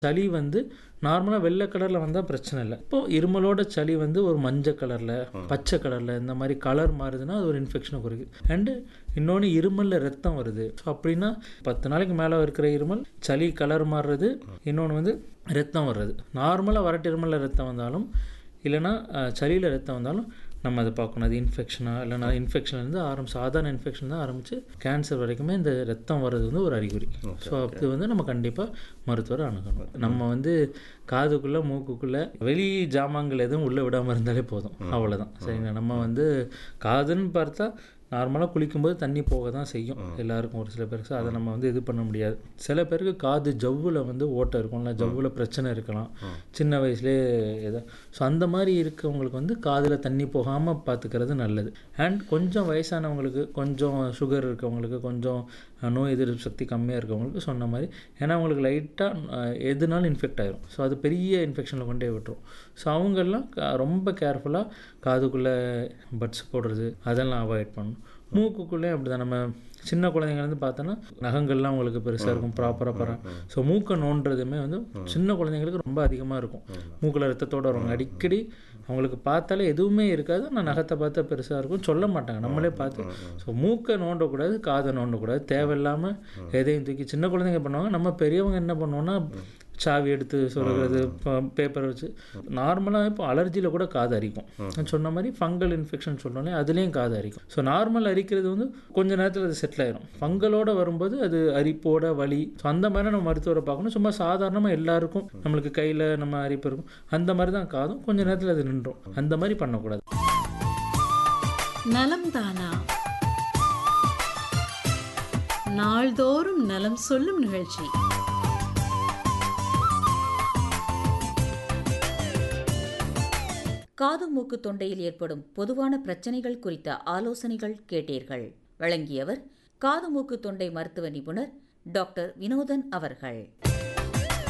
சளி வந்து நார்மலாக வெள்ளை கலரில் வந்தால் பிரச்சனை இல்லை இப்போ இருமலோட சளி வந்து ஒரு மஞ்சள் கலரில் பச்சை கலரில் இந்த மாதிரி கலர் மாறுதுன்னா அது ஒரு இன்ஃபெக்ஷனை குறிக்குது அண்டு இன்னொன்று இருமலில் ரத்தம் வருது ஸோ அப்படின்னா பத்து நாளைக்கு மேலே இருக்கிற இருமல் சளி கலர் மாறுறது இன்னொன்று வந்து ரத்தம் வர்றது நார்மலாக வரட்டு இருமலில் ரத்தம் வந்தாலும் இல்லைன்னா சளியில் ரத்தம் வந்தாலும் நம்ம அதை பார்க்கணும் அது இன்ஃபெக்ஷனா இல்லைனா இன்ஃபெக்ஷன்லேருந்து ஆரம்பி சாதாரண இன்ஃபெக்ஷன் தான் ஆரம்பித்து கேன்சர் வரைக்குமே இந்த ரத்தம் வர்றது வந்து ஒரு அறிகுறி ஸோ அது வந்து நம்ம கண்டிப்பாக மருத்துவரை அணுகணும் நம்ம வந்து காதுக்குள்ளே மூக்குக்குள்ளே வெளி ஜாமான்கள் எதுவும் உள்ளே விடாமல் இருந்தாலே போதும் அவ்வளோதான் சரிங்களா நம்ம வந்து காதுன்னு பார்த்தா நார்மலாக குளிக்கும்போது தண்ணி போக தான் செய்யும் எல்லாருக்கும் ஒரு சில பேருக்கு அதை நம்ம வந்து இது பண்ண முடியாது சில பேருக்கு காது ஜவ்வில் வந்து ஓட்டை இருக்கும் இல்லை ஜவ்வில் பிரச்சனை இருக்கலாம் சின்ன வயசுலேயே எதோ ஸோ அந்த மாதிரி இருக்கவங்களுக்கு வந்து காதில் தண்ணி போகாமல் பார்த்துக்கிறது நல்லது அண்ட் கொஞ்சம் வயசானவங்களுக்கு கொஞ்சம் சுகர் இருக்கவங்களுக்கு கொஞ்சம் நோய் எதிர்ப்பு சக்தி கம்மியாக இருக்கவங்களுக்கு சொன்ன மாதிரி ஏன்னா அவங்களுக்கு லைட்டாக எதுனாலும் இன்ஃபெக்ட் ஆயிரும் ஸோ அது பெரிய இன்ஃபெக்ஷனில் கொண்டே விட்டுரும் ஸோ அவங்கெல்லாம் ரொம்ப கேர்ஃபுல்லாக காதுக்குள்ளே பட்ஸ் போடுறது அதெல்லாம் அவாய்ட் பண்ணணும் மூக்குக்குள்ளே அப்படி தான் நம்ம சின்ன குழந்தைங்கலேருந்து பார்த்தோன்னா நகங்கள்லாம் உங்களுக்கு பெருசாக இருக்கும் ப்ராப்பராக பர ஸோ மூக்கை நோண்டுறதுமே வந்து சின்ன குழந்தைங்களுக்கு ரொம்ப அதிகமாக இருக்கும் மூக்கில் ரத்தத்தோடு வருவாங்க அடிக்கடி அவங்களுக்கு பார்த்தாலே எதுவுமே இருக்காது ஆனால் நகத்தை பார்த்தா பெருசாக இருக்கும் சொல்ல மாட்டாங்க நம்மளே பார்த்து ஸோ மூக்கை நோண்டக்கூடாது காதை நோண்டக்கூடாது தேவையில்லாமல் எதையும் தூக்கி சின்ன குழந்தைங்க பண்ணுவாங்க நம்ம பெரியவங்க என்ன பண்ணுவோன்னா சாவி எடுத்து சொல்கிறது பேப்பர் வச்சு நார்மலாக இப்போ அலர்ஜியில் கூட காது அரிக்கும் நான் சொன்ன மாதிரி ஃபங்கல் இன்ஃபெக்ஷன் சொன்னோன்னே அதுலேயும் காது அரிக்கும் ஸோ நார்மல் அரிக்கிறது வந்து கொஞ்ச நேரத்தில் அது செட்டில் ஆயிரும் ஃபங்கலோட வரும்போது அது அரிப்போட வலி ஸோ அந்த மாதிரி நம்ம மருத்துவரை பார்க்கணும் சும்மா சாதாரணமாக எல்லாருக்கும் நம்மளுக்கு கையில் நம்ம அரிப்பு இருக்கும் அந்த மாதிரி தான் காதும் கொஞ்ச நேரத்தில் அது நின்றும் அந்த மாதிரி பண்ணக்கூடாது நலம் தானா நாள்தோறும் நலம் சொல்லும் நிகழ்ச்சி காது மூக்கு தொண்டையில் ஏற்படும் பொதுவான பிரச்சனைகள் குறித்த ஆலோசனைகள் கேட்டீர்கள் வழங்கியவர் காது மூக்கு தொண்டை மருத்துவ நிபுணர் டாக்டர் வினோதன் அவர்கள்